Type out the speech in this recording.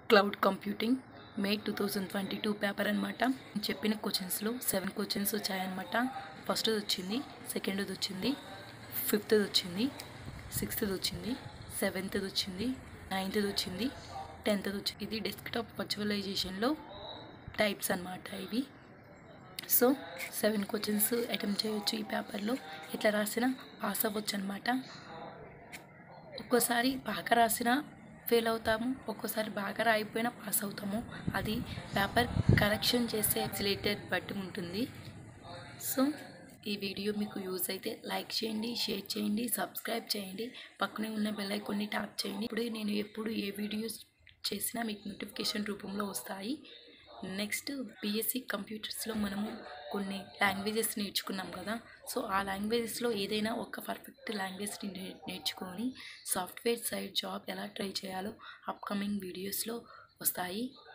cloud computing May two thousand twenty two paper అనమాట చెప్పిన క్వశ్చన్స్లో seven questions వచ్చాయన్నమాట ఫస్ట్ది వచ్చింది సెకండ్ది వచ్చింది ఫిఫ్త్ది వచ్చింది సిక్స్త్ది వచ్చింది సెవెంత్ది వచ్చింది నైన్త్ది వచ్చింది టెన్త్ది వచ్చింది ఇది డెస్క్టాప్ వర్చువలైజేషన్లో టైప్స్ అన్నమాట ఇవి సో సెవెన్ క్వశ్చన్స్ అటెంప్ట్ చేయొచ్చు ఈ పేపర్లో ఎట్లా రాసినా పాస్ అవ్వచ్చు అనమాట ఒక్కోసారి బాగా రాసినా ఫెయిల్ అవుతాము ఒక్కోసారి బాగా రాయిపోయినా పాస్ అవుతాము అది పేపర్ కరెక్షన్ చేసే ఎక్సిలేటెడ్ బట్టి ఉంటుంది సో ఈ వీడియో మీకు యూజ్ అయితే లైక్ చేయండి షేర్ చేయండి సబ్స్క్రైబ్ చేయండి పక్కనే ఉన్న బెల్ ఐకాన్ని ట్యాప్ చేయండి ఇప్పుడు నేను ఎప్పుడు ఏ వీడియోస్ చేసినా మీకు నోటిఫికేషన్ రూపంలో వస్తాయి నెక్స్ట్ బీఎస్సీ కంప్యూటర్స్లో మనము కొన్ని లాంగ్వేజెస్ నేర్చుకున్నాం కదా సో ఆ లాంగ్వేజెస్లో ఏదైనా ఒక పర్ఫెక్ట్ లాంగ్వేజ్ని నే- నేర్చుకొని సాఫ్ట్వేర్ సైడ్ జాబ్ ఎలా ట్రై చేయాలో అప్కమింగ్ వీడియోస్లో వస్తాయి